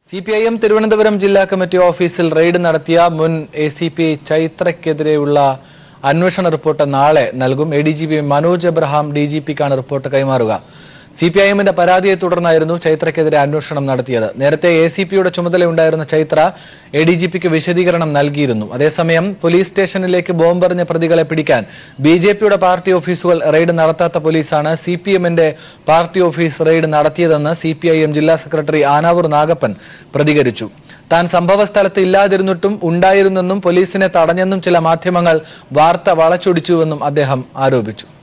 C P I M Thiruvananthapuram ജില്ലാ committee ഓഫീസിൽ raid നടത്തിയ മുൻ എ സി പി ചൈത്രയ്ക്കെതിരെയുള്ള അന്വേഷണ റിപ്പോർട്ട് നാളെ നൽകും A D G P Manoj Abraham D G പിക്കാണ് റിപ്പോർട്ട് കൈമാറുക സി പി ഐ എമ്മിന്റെ പരാതിയെ തുടർന്നായിരുന്നു ചൈത്രയ്ക്കെതിരെ അന്വേഷണം നടത്തിയത് നേരത്തെ എ സി പിയുടെ ചുമതലയുണ്ടായിരുന്ന ചൈത്ര എ ഡി ജി പിക്ക് വിശദീകരണം നൽകിയിരുന്നു അതേസമയം പോലീസ് സ്റ്റേഷനിലേക്ക് ബോംബെറിഞ്ഞ പ്രതികളെ പിടിക്കാൻ ബി ജെ പിയുടെ പാർട്ടി ഓഫീസുകൾ റെയ്ഡ് നടത്താത്ത പോലീസാണ് സി പി എമ്മിന്റെ പാർട്ടി ഓഫീസ് റെയ്ഡ് നടത്തിയതെന്ന് സി പി ഐ എം ജില്ലാ സെക്രട്ടറി ആനാവൂർ നാഗപ്പൻ പ്രതികരിച്ചു താൻ സംഭവ സ്ഥലത്ത് ഇല്ലാതിരുന്നിട്ടും ഉണ്ടായിരുന്നെന്നും പോലീസിനെ തടഞ്ഞെന്നും ചില മാധ്യമങ്ങൾ വാർത്ത വളച്ചൊടിച്ചുവെന്നും അദ്ദേഹം ആരോപിച്ചു